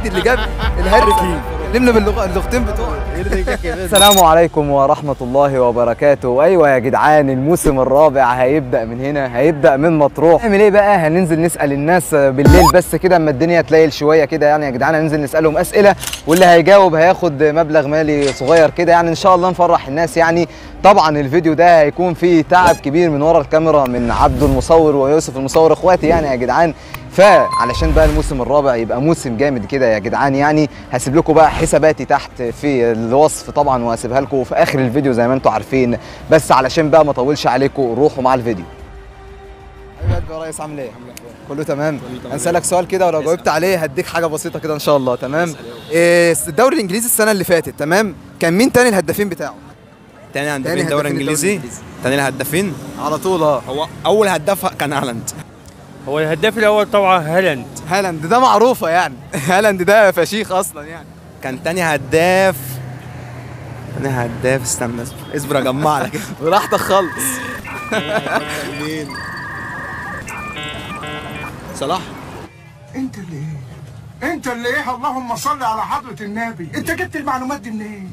الوحيد اللي جاب الهاري كين كلمنا باللغه اللغتين بتوعه السلام عليكم ورحمة الله وبركاته أيوة يا جدعان الموسم الرابع هيبدأ من هنا هيبدأ من مطروح نعمل إيه بقى هننزل نسأل الناس بالليل بس كده أما الدنيا تليل شوية كده يعني يا جدعان هننزل نسألهم أسئلة واللي هيجاوب هياخد مبلغ مالي صغير كده يعني إن شاء الله نفرح الناس يعني طبعا الفيديو ده هيكون فيه تعب كبير من ورا الكاميرا من عبده المصور ويوسف المصور اخواتي يعني يا جدعان فعلشان بقى الموسم الرابع يبقى موسم جامد كده يا جدعان يعني هسيب لكم بقى حساباتي تحت في الوصف طبعا وهسيبها لكم في اخر الفيديو زي ما انتم عارفين بس علشان بقى ما اطولش عليكم روحوا مع الفيديو حبيبي يا ريس عامل ايه؟ كله تمام هنسالك سؤال كده ولو جاوبت عليه هديك حاجه بسيطه كده ان شاء الله تمام إيه الدوري الانجليزي السنه اللي فاتت تمام كان مين تاني الهدافين بتاعه تاني تاني هدافين الدوري هدافين الانجليزي الدوري تاني الهدافين على طول اه هو اول هداف كان هالاند هو الهداف الاول طبعا هالاند هالاند ده معروفه يعني هالاند ده فشيخ اصلا يعني كان تاني هداف تاني هداف استنى اصبر اصبر اجمع لك براحتك خالص مين صلاح انت اللي ايه انت اللي ايه اللهم صل على حضرة النبي انت جبت المعلومات دي منين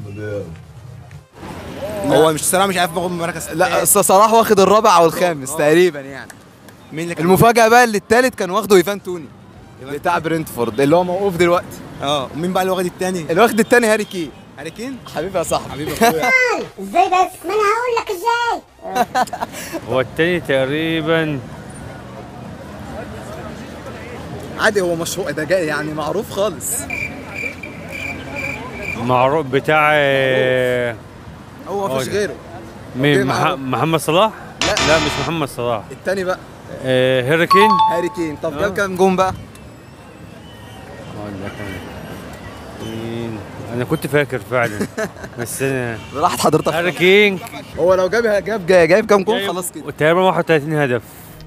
هو مش صلاح مش عارف باخد مركز لا أصل صلاح واخد الرابع او الخامس تقريبا يعني مين اللي كان المفاجاه بقى اللي التالت كان واخده ايفان توني بتاع برنتفورد اللي هو موقوف دلوقتي اه ومين بقى اللي واخد التاني اللي واخد التاني هاري كين هاري كين حبيبي يا صاحبي حبيبي اخويا ازاي بس ما انا هقول لك ازاي هو التاني تقريبا عادي هو مشهور ده جاي يعني معروف خالص معروف بتاع آه، هو مفيش هو- غيره مين معروف. مح- محمد صلاح؟ لا. لا مش محمد صلاح التاني بقى آه، هاري كين هاري كين طب آه. جاب كام جون بقى أقول لك أنا. مين؟ انا كنت فاكر فعلا بس انا براحة حضرتك هاري كين هو لو جاب جاب جايب كام جون خلاص كده تقريبا 31 هدف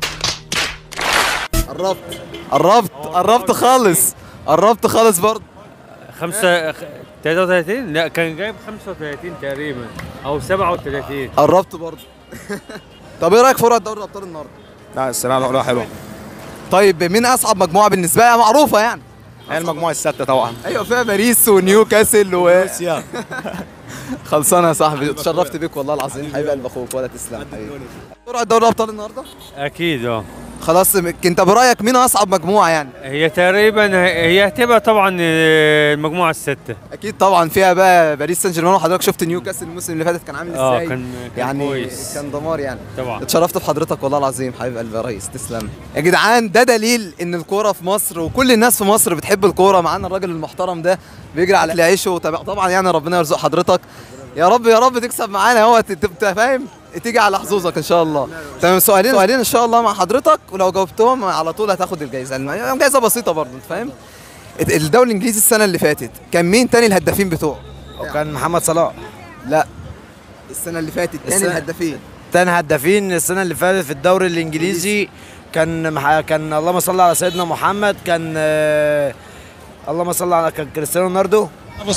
قربت قربت قربت خالص قربت خالص برضه خمسة خ- 33 لا كان جايب 35 تقريبا او 37 قربت برضه طب ايه رايك في فرقه دوري الابطال النهارده لا الصراحه لا حلوه طيب مين اصعب مجموعه بالنسبه لي معروفه يعني هي المجموعه السادسه طبعا ايوه فيها باريس ونيوكاسل و روسيا خلصانه يا صاحبي اتشرفت بيك والله العظيم حبيب قلب اخوك ولا تسلم حبيبي فرقه دوري الابطال النهارده اكيد اه خلاص م- انت برايك مين اصعب مجموعه يعني هي تقريبا هي هتبقى طبعا آه، المجموعه السته اكيد طبعا فيها بقى باريس سان جيرمان وحضرتك شفت نيوكاسل الموسم اللي فاتت كان عامل اه ازاي كان كان يعني كويس كان دمار يعني طبعا اتشرفت بحضرتك والله العظيم حبيب قلبي يا ريس تسلم يا جدعان ده دليل ان الكوره في مصر وكل الناس في مصر بتحب الكوره معانا الراجل المحترم ده بيجري على اكل عيشه وطب- طبعا يعني ربنا يرزق حضرتك يا رب يا رب تكسب معانا هو تبقى فاهم تيجي على حظوظك ان شاء الله تمام سؤالين سؤالين ان شاء الله مع حضرتك ولو جاوبتهم على طول هتاخد الجائزه الم- جائزه بسيطه برضه انت فاهم الدوري الانجليزي السنه اللي فاتت كان مين تاني الهدافين بتوعه وكان محمد صلاح لا السنه اللي فاتت تاني السنة- الهدافين تاني هدافين السنه اللي فاتت في الدوري الانجليزي كان مح... كان اللهم صل على سيدنا محمد كان آه، اللهم صل على كان كريستيانو رونالدو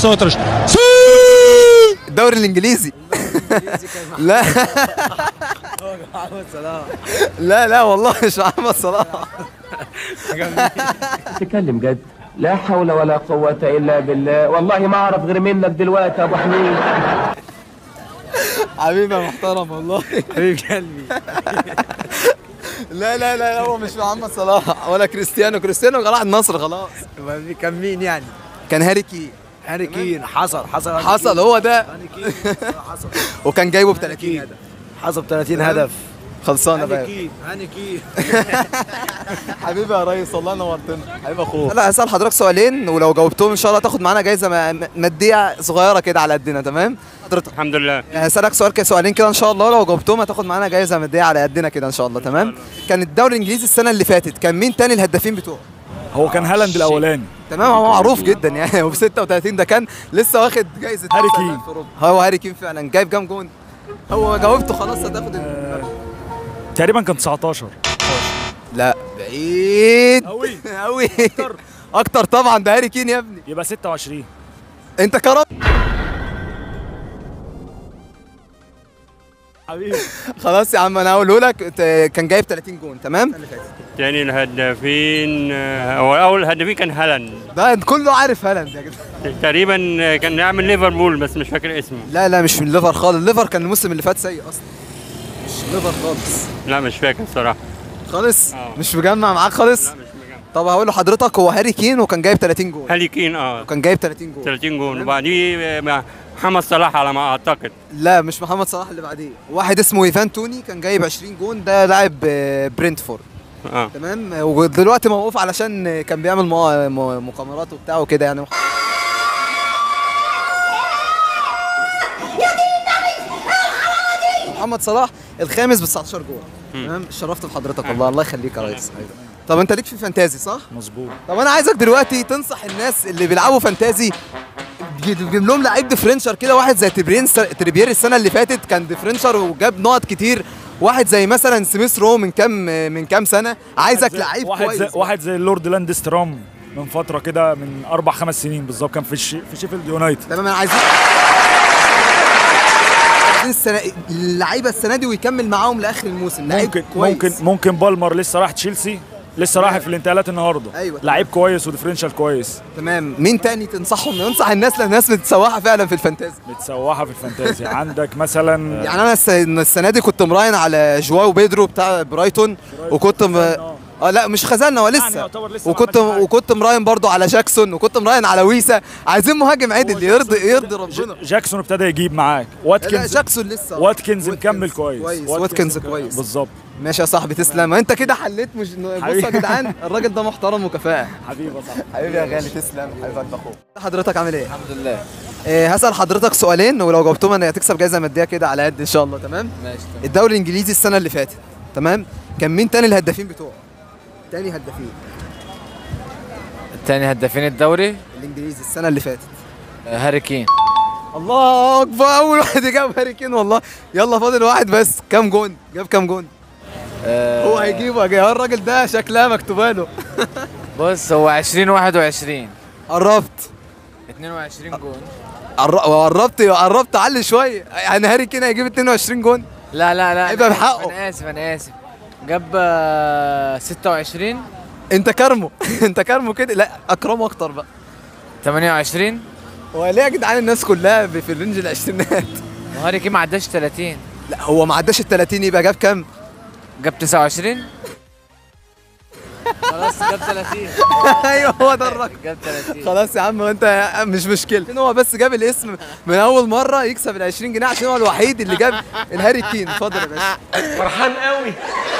الدوري الانجليزي لا محمد صلاح لا لا والله مش محمد صلاح تكلم جد لا حول ولا قوة إلا بالله والله ما أعرف غير منك دلوقتي يا أبو حميد حبيبي يا محترم والله حبيب قلبي لا لا لا هو مش محمد صلاح ولا كريستيانو كريستيانو راح النصر خلاص كان مين يعني كان هاري كين هاري كين حصل حصل هاري حصل كين. هو ده هاري كين حصل وكان جايبه ب هاري 30 كين هدف حصل 30 هدف خلصانه هاني بقى كين هاني كين حبيبي يا ريس والله نورتنا حبيبي اخوك لا هسال حضرتك سؤالين ولو جاوبتهم ان شاء الله تاخد معانا جايزه م- ماديه صغيره كده على قدنا تمام حضرتك الحمد لله هسألك سؤال كده سؤالين كده ان شاء الله لو جاوبتهم هتاخد معانا جايزه ماديه على قدنا كده ان شاء الله تمام كان الدوري الانجليزي السنه اللي فاتت كان مين تاني الهدافين بتوعه هو كان هالاند الاولاني تمام هو معروف جدا يعني وب 36 ده كان لسه واخد جايزه هاري أحسن كين. لاعب في أوروبا. هو هاري كين فعلا جايب كام جون هو جاوبته خلاص هتاخد ال- تقريبا كان 19 لا بعيد قوي قوي اكتر طبعا ده هاري كين يا ابني يبقى 26 انت كرم حبيبي خلاص يا عم انا هقوله لك ت- كان جايب 30 جون تمام تاني الهدافين آه، هو اول الهدافين كان هالاند ده كله عارف هالاند يا جدع تقريبا كان يعمل ليفربول بس مش فاكر اسمه لا لا مش من الليفر خالص الليفر كان الموسم اللي فات سيء اصلا مش ليفر خالص لا مش فاكر الصراحه خالص آه. مش مجمع معاك خالص لا مش مجمع طب هقول لحضرتك هو هاري كين وكان جايب 30 جون هاري كين اه وكان جايب 30 جون 30 جون وبعديه آه، مع محمد صلاح على ما اعتقد لا مش محمد صلاح اللي بعديه واحد اسمه ايفان توني كان جايب 20 جون ده لاعب آه، برينتفورد اه تمام ودلوقتي موقوف علشان كان بيعمل مو- مو- مقامرات وبتاع وكده يعني محمد صلاح الخامس ب 19 جول تمام شرفت بحضرتك والله الله يخليك يا ريس أيوة. طب انت ليك في فانتازي صح؟ مظبوط طب انا عايزك دلوقتي تنصح الناس اللي بيلعبوا فانتازي تجيب لهم لعيب ديفرنشر كده واحد زي تريبير تريبير السنه اللي فاتت كان ديفرنشر وجاب نقط كتير واحد زي مثلا سميث رو من كام من كام سنه عايزك زي- لعيب واحد كويس زي واحد زي اللورد لاندسترام من فتره كده من اربع خمس سنين بالظبط كان في الش... في شيفيلد يونايتد تمام انا عايزين عايزين السنه اللعيبه السنه دي ويكمل معاهم لاخر الموسم لعيب ممكن كويس ممكن ممكن بالمر لسه راح تشيلسي لسه راح في الانتقالات النهارده أيوة. لعيب كويس وديفرنشال كويس تمام مين تاني تنصحهم ننصح الناس لان الناس متسوحه فعلا في الفانتازي متسوحه في الفانتازي عندك مثلا يعني انا الس- السنه دي كنت مراهن على جواو بيدرو بتاع برايتون وكنت م... خزانة. اه لا مش خزانه هو يعني لسه يعتبر لسه ما وكنت عملش حاجة. وكنت مراهن برضو على جاكسون وكنت مراهن على ويسا عايزين مهاجم عدل يرضي يرضي ربنا ج- جاكسون ابتدى يجيب معاك لا واتكنز جاكسون لسه واتكنز مكمل كويس كويس واتكنز كويس بالظبط ماشي يا صاحبي تسلم انت كده حليت مش بص يا حبيبي. جدعان الراجل ده محترم وكفاءه حبيبي يا صاحبي حبيبي يا غالي تسلم حبيب قلب اخوك حضرتك عامل ايه الحمد لله إيه هسال حضرتك سؤالين ولو جاوبتهم انا هتكسب جايزه ماديه كده على قد ان شاء الله تمام ماشي الدوري الانجليزي السنه اللي فاتت تمام كان مين تاني الهدافين بتوعه تاني هدافين الثاني هدافين الدوري الانجليزي السنه اللي فاتت آه، هاري كين الله اكبر اول واحد جاب هاري كين والله يلا فاضل واحد بس كام جون جاب كام جون آه، هو هيجيبه يا جماعة. الراجل ده شكلها مكتوبه له بص هو 20 21 قربت 22 جون قر- قربت قربت علي شويه يعني هاري كين هيجيب 22 جون لا لا لا هيبقى أنا بحقه. آسف، انا اسف انا اسف جاب آه، 26 انت كرمه انت كرمه كده لا اكرمه اكتر بقى 28 هو ليه يا جدعان الناس كلها ب- في الرينج العشرينات وهاري كين ما عداش 30 لا هو ما عداش ال 30 يبقى جاب كام جاب 29 خلاص جاب 30 ايوه هو ده الرقم جاب 30 خلاص يا عم انت مش مشكله إن هو بس جاب الاسم من اول مره يكسب ال 20 جنيه عشان هو الوحيد اللي جاب الهاري كين اتفضل يا باشا فرحان قوي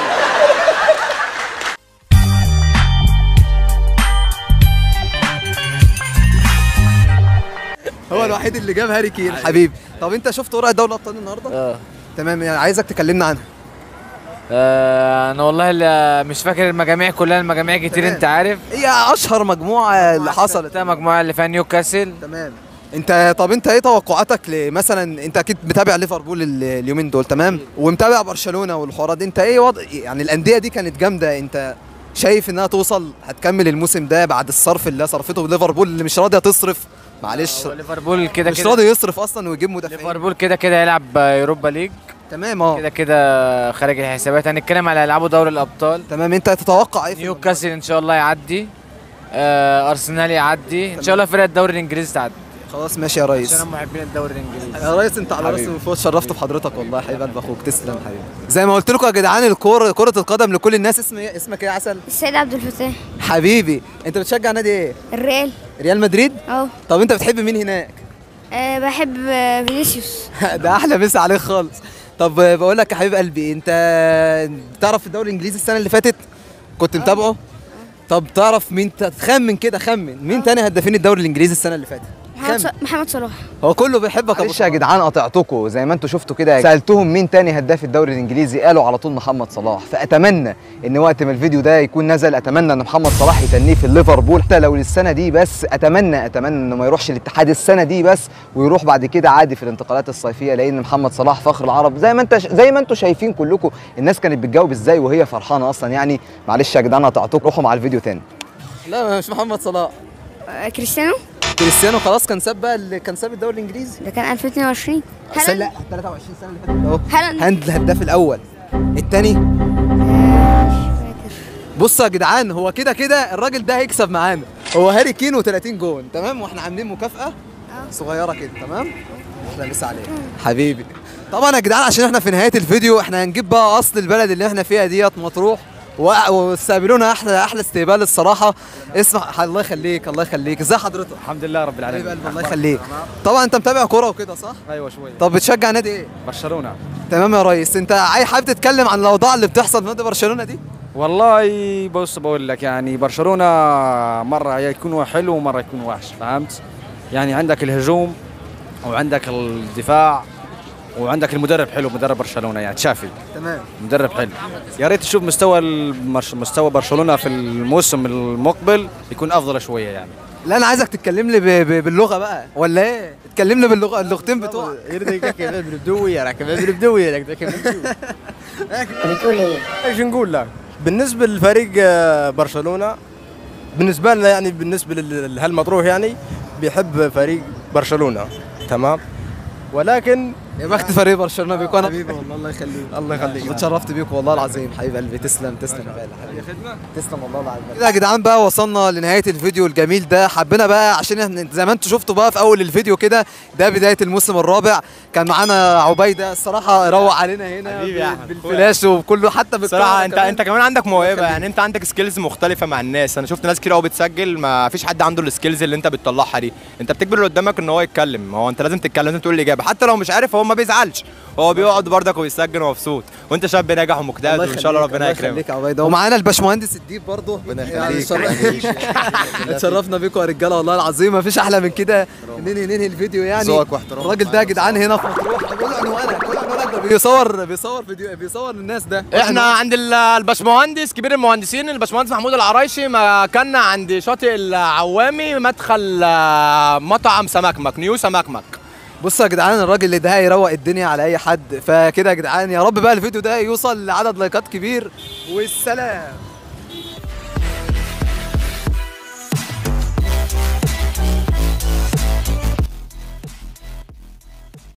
هو الوحيد اللي جاب هاري كين حبيبي طب انت شفت ورقه دوري الابطال النهارده اه تمام يعني عايزك تكلمنا عنها آه، انا والله اللي مش فاكر المجاميع كلها المجاميع كتير تمام. انت عارف هي اشهر مجموعه اللي حصلت بتاع مجموعه اللي فيها نيوكاسل تمام انت طب انت ايه توقعاتك لمثلا انت اكيد متابع ليفربول ال- اليومين دول تمام ومتابع برشلونه والحوارات دي انت ايه وضع يعني الانديه دي كانت جامده انت شايف انها توصل هتكمل الموسم ده بعد الصرف اللي صرفته ليفربول اللي مش راضيه تصرف معلش هو ليفربول كده مش كده راضي يصرف اصلا ويجيب مدافعين ليفربول كده كده هيلعب يوروبا ليج تمام اه كده كده خارج الحسابات هنتكلم على هيلعبوا دوري الابطال تمام انت تتوقع ايه في نيوكاسل ان شاء الله يعدي آه ارسنال يعدي ان شاء الله فرق الدوري الانجليزي تعدي خلاص ماشي يا ريس عشان هم محبين الدوري الانجليزي يا ريس انت على راسي حبيبي. من فوق شرفت بحضرتك والله يا حبيب قلب اخوك تسلم حبيبي زي ما قلت لكم يا جدعان الكوره كره القدم لكل الناس اسم ايه اسمك ايه يا عسل السيد عبد الفتاح حبيبي انت بتشجع نادي ايه الريال ريال مدريد اه طب انت بتحب مين هناك آه، بحب آه، فينيسيوس ده احلى مسا عليك خالص طب بقول لك يا حبيب قلبي انت تعرف الدوري الانجليزي السنه اللي فاتت كنت متابعه طب تعرف مين تخمن كده خمن مين تاني هدافين الدوري الانجليزي السنه اللي فاتت محمد, ص... محمد صلاح هو كله بيحبك معلش يا جدعان قطعتكم زي ما انتم شفتوا كده سالتهم مين تاني هداف الدوري الانجليزي قالوا على طول محمد صلاح فاتمنى ان وقت ما الفيديو ده يكون نزل اتمنى ان محمد صلاح يتنيه في الليفربول حتى لو للسنه دي بس اتمنى اتمنى انه ما يروحش الاتحاد السنه دي بس ويروح بعد كده عادي في الانتقالات الصيفيه لان محمد صلاح فخر العرب زي ما انت زي ما انتم شايفين كلكم الناس كانت بتجاوب ازاي وهي فرحانه اصلا يعني معلش يا جدعان قطعتكم روحوا مع الفيديو تاني لا مش محمد صلاح آه، كريستيانو كريستيانو خلاص كان ساب بقى اللي كان ساب الدوري الانجليزي ده كان 2022 سنة لا 23 سنه اللي فاتت اهو هالاند هاند الهداف الاول الثاني مش فاكر بص يا جدعان هو كده كده الراجل ده هيكسب معانا هو هاري كين و30 جون تمام واحنا عاملين مكافاه صغيره كده تمام احنا مسا عليك حبيبي طبعا يا جدعان عشان احنا في نهايه الفيديو احنا هنجيب بقى اصل البلد اللي احنا فيها ديت مطروح و- واستقبلونا احلى احلى استقبال الصراحه اسمع الله يخليك الله يخليك ازي حضرتك الحمد لله رب حبيب العالمين قلبي الله يخليك طبعا انت متابع كوره وكده صح ايوه شويه طب بتشجع نادي ايه برشلونه تمام يا ريس انت عاي حابب تتكلم عن الاوضاع اللي بتحصل في نادي برشلونه دي والله بص بقول لك يعني برشلونه مره يكون حلو ومره يكون وحش فهمت يعني عندك الهجوم وعندك الدفاع وعندك المدرب حلو مدرب برشلونه يعني تشافي تمام مدرب حلو يا ريت تشوف مستوى المرش مستوى برشلونه في الموسم المقبل يكون افضل شويه يعني لا انا عايزك تتكلم لي ب... ب... باللغه بقى ولا ايه اتكلم لي باللغه اللغتين بتوعك بتقول ايه ايش نقول لك بالنسبه لفريق آه، برشلونه بالنسبه لنا يعني بالنسبه لل- لهالمطروح يعني بيحب فريق برشلونه تمام ولكن يا بخت فريق برشلونه بيكون انا حبيبي والله الله يخليك الله يخليك اتشرفت بيك والله العظيم حبيب قلبي تسلم تسلم يا غالي حبيبي تسلم والله العظيم كده يا جدعان بقى وصلنا لنهايه الفيديو الجميل ده حبينا بقى عشان احنا زي ما انتم شفتوا بقى في اول الفيديو كده ده بدايه الموسم الرابع كان معانا عبيده الصراحه روق علينا هنا حبيبي يا بال- أحمد. بالفلاش وكله حتى بالكاميرا صراحة انت كمان. انت كمان عندك موهبة يعني انت عندك سكيلز مختلفة مع الناس انا شفت ناس كتير قوي بتسجل ما فيش حد عنده السكيلز اللي انت بتطلعها دي انت بتجبر اللي قدامك ان هو يتكلم هو انت لازم تتكلم لازم تقول الاجابة حتى لو مش عارف هو ما بيزعلش هو بيقعد برضك ويسجل ومبسوط وانت شاب ناجح ومجتهد الله وان شاء الله يخليك، ربنا الله يكرمك يخليك يا عبيده ومعانا الباشمهندس الديب برضه ربنا يخليك. اتشرفنا بيكم يا رجاله والله العظيم مفيش احلى من كده ننهي ننهي الفيديو يعني ذوقك واحترامك الراجل ده يا جدعان هنا في مطروح قول عنوانك قول عنوانك ده بيصور بيصور فيديو بيصور للناس ده احنا عند ال- الباشمهندس كبير المهندسين الباشمهندس محمود العرايشي مكاننا عند شاطئ العوامي مدخل آه، مطعم سمكمك نيو سمكمك بصوا يا جدعان الراجل اللي ده هيروق الدنيا على اي حد فكده يا جدعان يا رب بقى الفيديو ده يوصل لعدد لايكات كبير والسلام